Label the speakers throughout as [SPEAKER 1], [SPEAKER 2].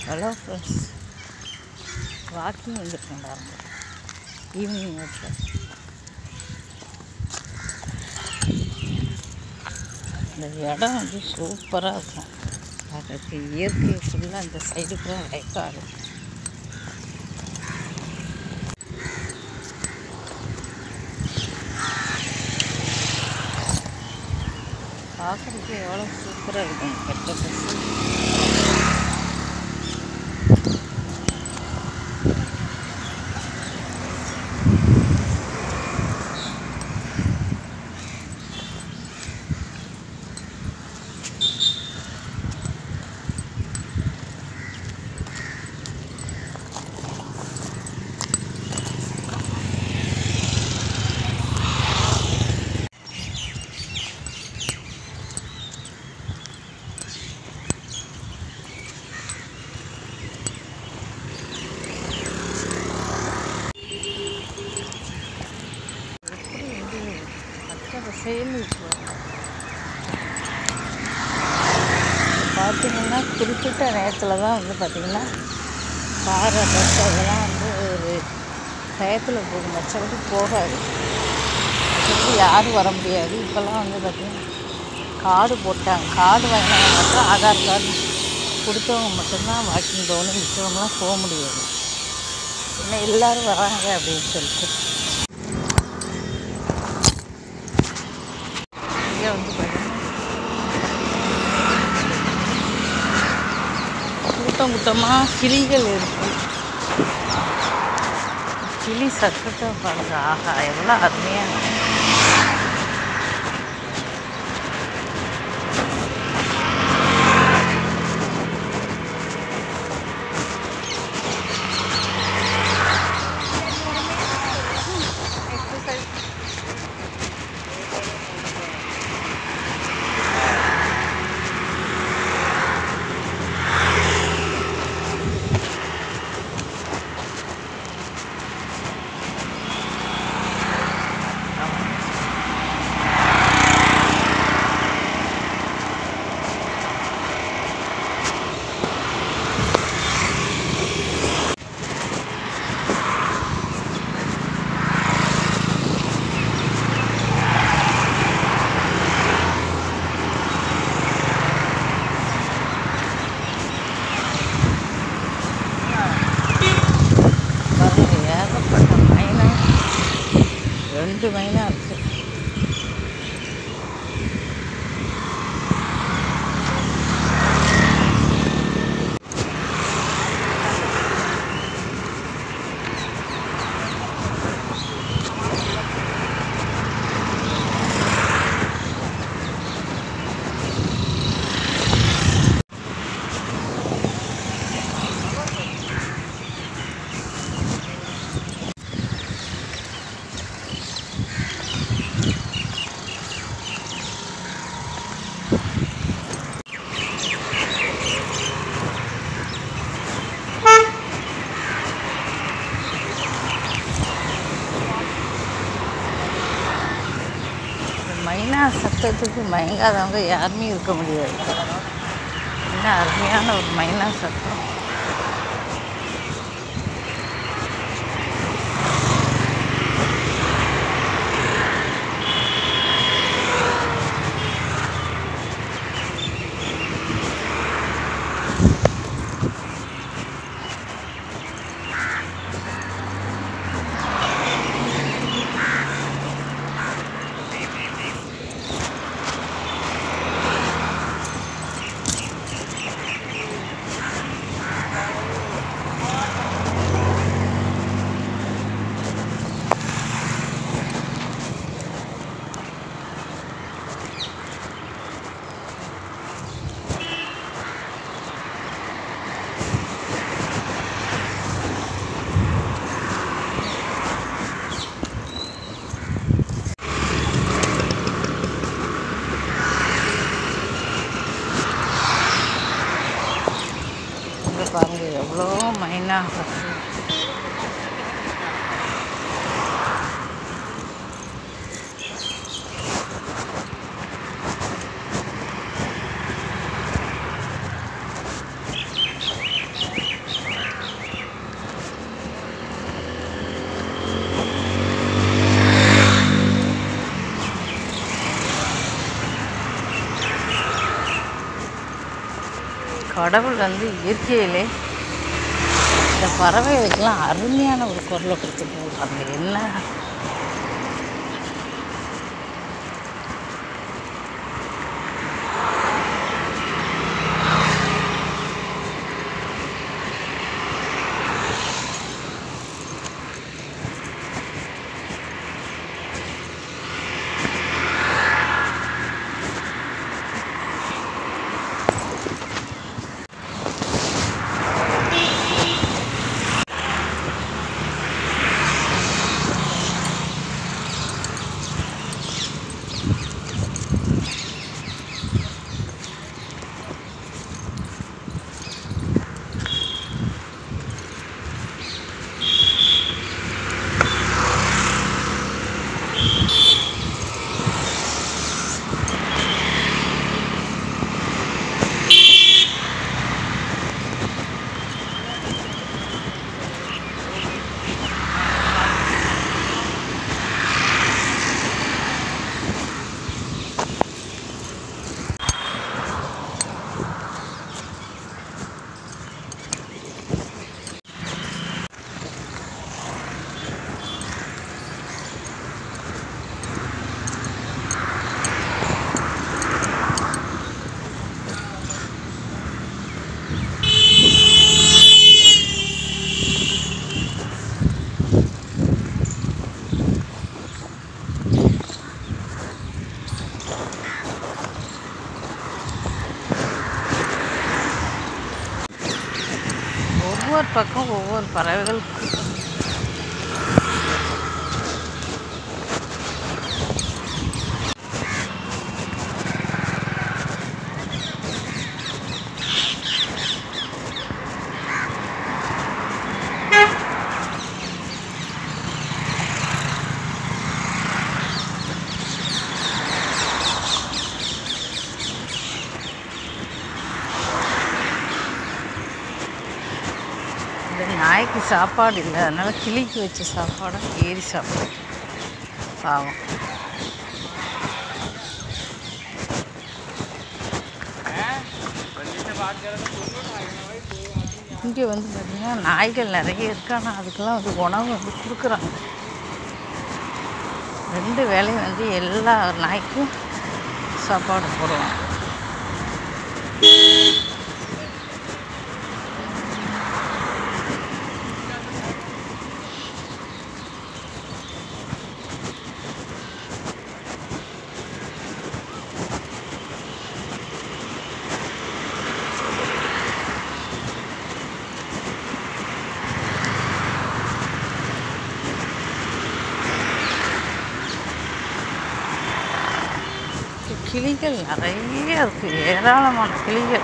[SPEAKER 1] Hello friends walking வந்துருக்கேன் பாருங்க evening நேரத்தில் இந்த இடம் வந்து சூப்பராக இருக்கும் பார்க்கறதுக்கு இயற்கை ஃபுல்லாக இந்த சைடு பூரா வயக்காடு பார்க்குறதுக்கு எவ்வளோ சூப்பராக இருக்கும் கெட்ட ட்ரெஸ் எப்படி வந்து பச்சை பசேல்னு இருக்கும் பார்த்தீங்கன்னா குறிப்பிட்ட நேரத்தில் தான் வந்து பார்த்திங்கன்னா பாறை பஸ் அதெல்லாம் வந்து ஒரு டயத்தில் போகும் மற்றபடி போகாது மற்றபடி யாரும் வர முடியாது இப்போல்லாம் வந்து பார்த்திங்கன்னா கார்டு போட்டாங்க கார்டு வாங்கினவங்க மட்டும் ஆதார் கார்டு கொடுத்தவங்க மட்டும்தான் வாக்கிங் போகணும் மிச்சவங்களாம் போக முடியாது ஏன்னா எல்லோரும் வராங்க அப்படின்னு சொல்லிட்டு இங்கே வந்து பார்த்தீங்கன்னா கூட்டம் கூட்டமாக கிளிகள் இருக்கு கிளி சத்தத்தை பாருங்க ஆஹா எவ்வளோ அருமையாக இருக்கு. பாருங்க ஏகப்பட்ட மைனா ரெண்டு மைனா இருக்கு இந்த மைனா சத்தத்துக்கு மயங்காதவங்க யாருமே இருக்க முடியாது என்ன அருமையான ஒரு மைனா சத்தம் இங்க பாருங்க எவ்வளோ மைனா பசு கடவுள் வந்து இயற்கையிலே இந்த பறவைகளுக்கெல்லாம் அருமையான ஒரு குரலை கொடுத்துருக்காரு பாருங்க என்ன ஒவ்வொரு பக்கம் ஒவ்வொரு பறவைகள் இந்த நாய்க்கு சாப்பாடு இல்லை அதனால கிளிக்கு வச்ச சாப்பாடை ஏறி சாப்பிடும் பாவம் இங்கே வந்து பார்த்திங்கன்னா நாய்கள் நிறைய இருக்கு ஆனால் அதுக்கெல்லாம் வந்து உணவு வந்து கொடுக்குறாங்க ரெண்டு வேளையும் வந்து எல்லா நாய்க்கும் சாப்பாடு போடுவாங்க கிளிகள் நிறைய இருக்குது ஏராளமான கிளிகள்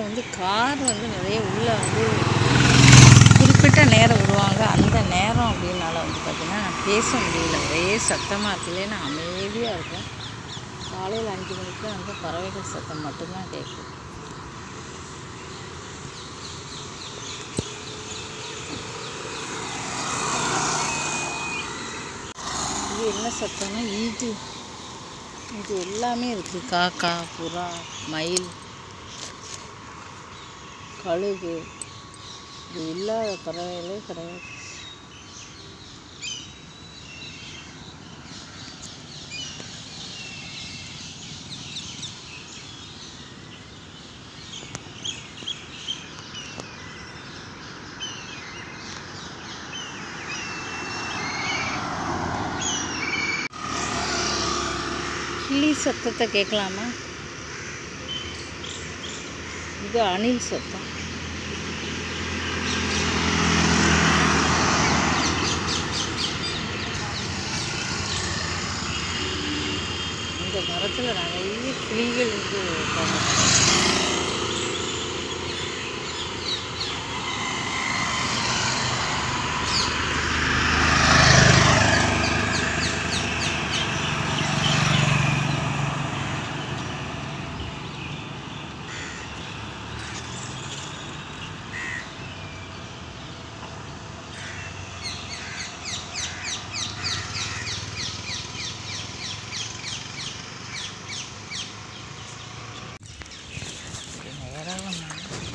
[SPEAKER 1] வந்து கார் வந்து நிறைய உள்ளே வந்து குறிப்பிட்ட நேரம் விடுவாங்க அந்த நேரம் அப்படின்னால வந்து பார்த்திங்கன்னா நான் பேச முடியல ஒரே சத்தமாக இருக்குல்லே நான் அமைதியாக இருக்கேன் காலையில் அஞ்சு மணிக்கு வந்து பறவைகள் சத்தம் மட்டும்தான் கேட்கும் இது என்ன சத்தம்னா இது இது எல்லாமே இருக்குது காக்கா புறா மயில் கழுகு இது இல்லாத பறவைகளே கிடையாது கிளி சத்தத்தை கேட்கலாமா இது அணில் சத்தம் இந்த மரத்தில் நிறைய கிளிகள் வந்து உட்கார்ந்திருக்கு. இது நேரா ஒண்ணு.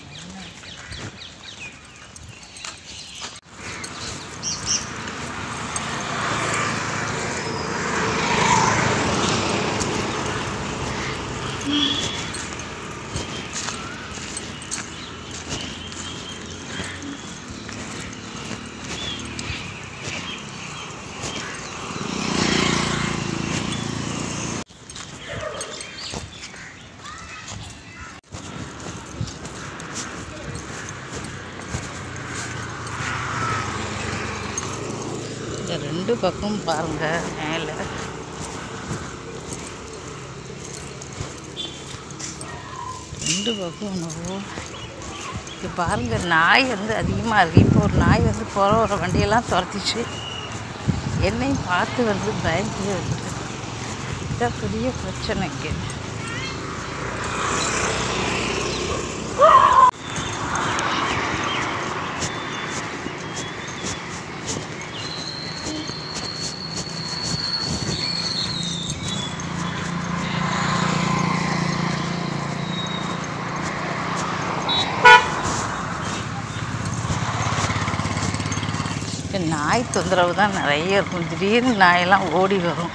[SPEAKER 1] இந்த ரெண்டு பக்கம் பாருங்க மேலே ரெண்டு பக்கம் என்னவோ இது பாருங்க நாய் வந்து அதிகமாக இருக்குது இப்போ ஒரு நாய் வந்து போகிற வர வண்டியெல்லாம் துரத்திச்சு என்னையும் பார்த்து வந்து பயந்து இருக்குது இதான் பெரிய பிரச்சனைக்கு இந்த நாய் தொந்தரவு தான் நிறைய இருக்கும் திடீர்னு நாயெல்லாம் ஓடி வரும்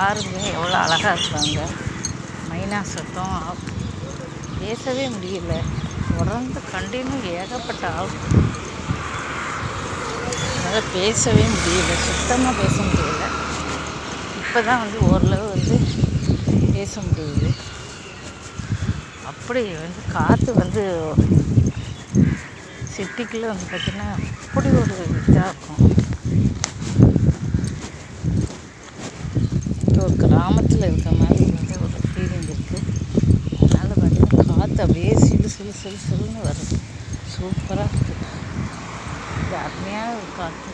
[SPEAKER 1] பாருங்க எவ்வளோ அழகாக இருக்காங்க மைனா சத்தம் ஆ- பேசவே முடியல தொடர்ந்து கண்டினியூ ஏகப்பட்ட ஆள் அதனால் பேசவே முடியல சுத்தமாக பேச முடியல இப்போ தான் வந்து ஓரளவு வந்து பேச முடியுது அப்படி வந்து காற்று வந்து சிட்டிக்குள்ளே வந்து பார்த்திங்கன்னா அப்படி ஒரு இதாக இருக்கும் ஒரு கிராமத்தில் இருக்க மாதிரி வந்து ஒரு ஃபீலிங் இருக்குது அதனால் பார்த்தீங்கன்னா காற்று அப்படியே சிலு சிலு சிலு சிலுன்னு வருது சூப்பராக இருக்குது இது அருமையான ஒரு காற்று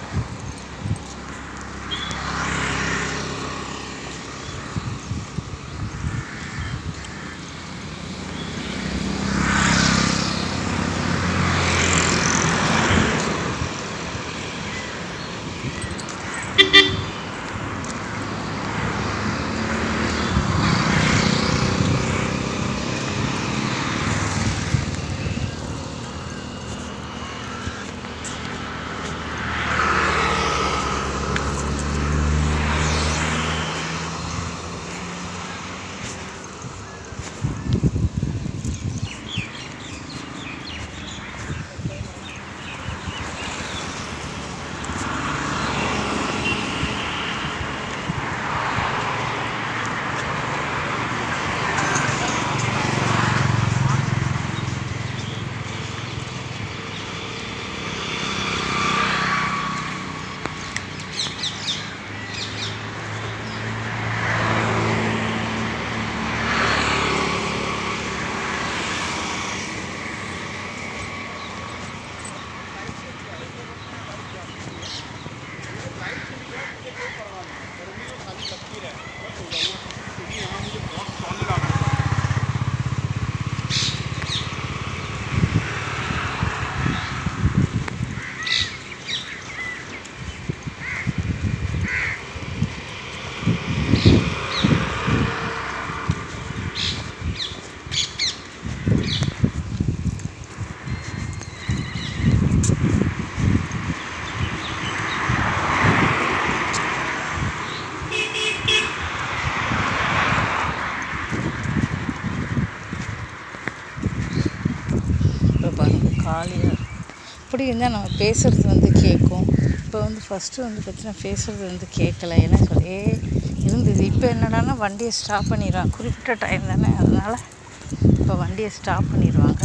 [SPEAKER 1] இப்போ பாருங்க காலியாக இப்படி இருந்தால் நம்ம பேசுகிறது வந்து கேட்கும் இப்போ வந்து ஃபஸ்ட்டு வந்து பார்த்தீங்கன்னா பேசுகிறது வந்து கேட்கல ஏன்னா ஒரே இருந்தது இப்போ என்னடான்னா வண்டியை ஸ்டாப் பண்ணிடுவாங்க குறிப்பிட்ட டைம் தானே அதனால் இப்போ வண்டியை ஸ்டாப் பண்ணிடுவாங்க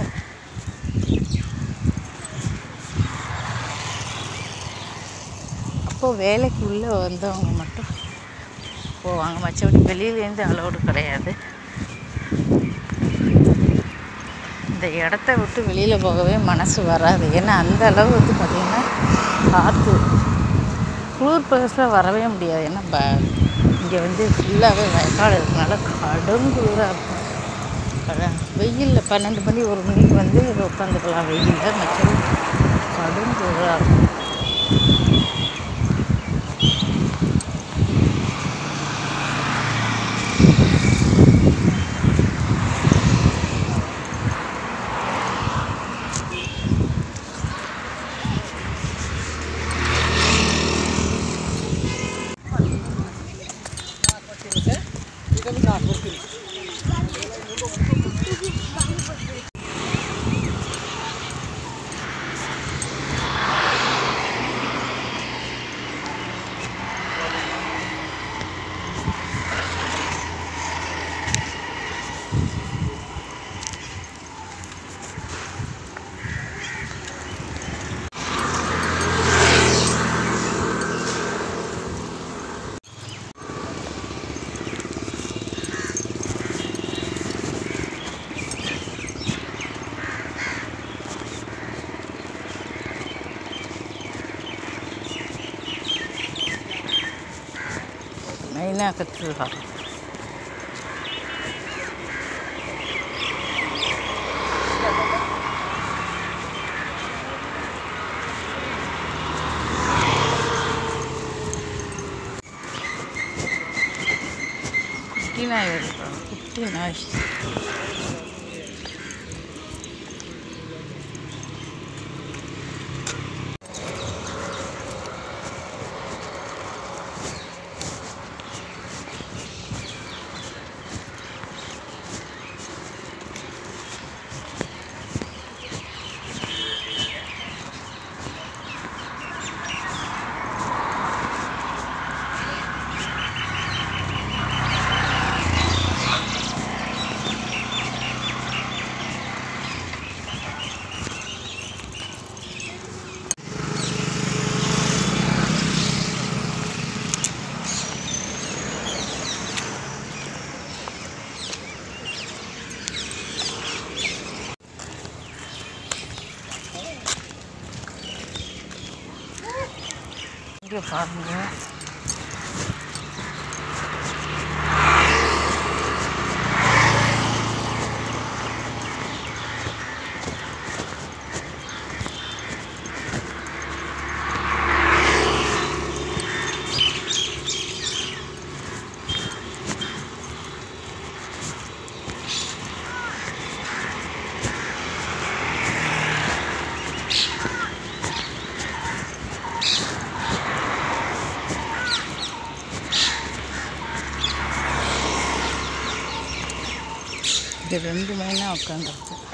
[SPEAKER 1] அப்போது வேலைக்கு உள்ளே வந்தவங்க மட்டும் போவாங்க மற்றபடி வெளியிலேருந்து அலோடு கிடையாது இந்த இடத்த விட்டு வெளியில் போகவே மனசு வராது ஏன்னா அந்த அளவு வந்து பார்த்திங்கன்னா காற்று குளிர் பிரதேசத்தில் வரவே முடியாது ஏன்னா ப இங்கே வந்து ஃபுல்லாகவே வயக்காடு இருக்கனால கடும் குளிராக இருக்கும் அதான் வெயிலில் பன்னெண்டு மணி ஒரு மணிக்கு வந்து உட்காந்துக்கலாம் வெயிலில் மற்றபடி கடும் குளிராக இருக்கும் மெயினாக கற்றுக்கலாம் குட்டி நாய் வருது குட்டி நாய் இங்கே பாருங்க இது ரெண்டு மைனா உட்காந்துருக்கு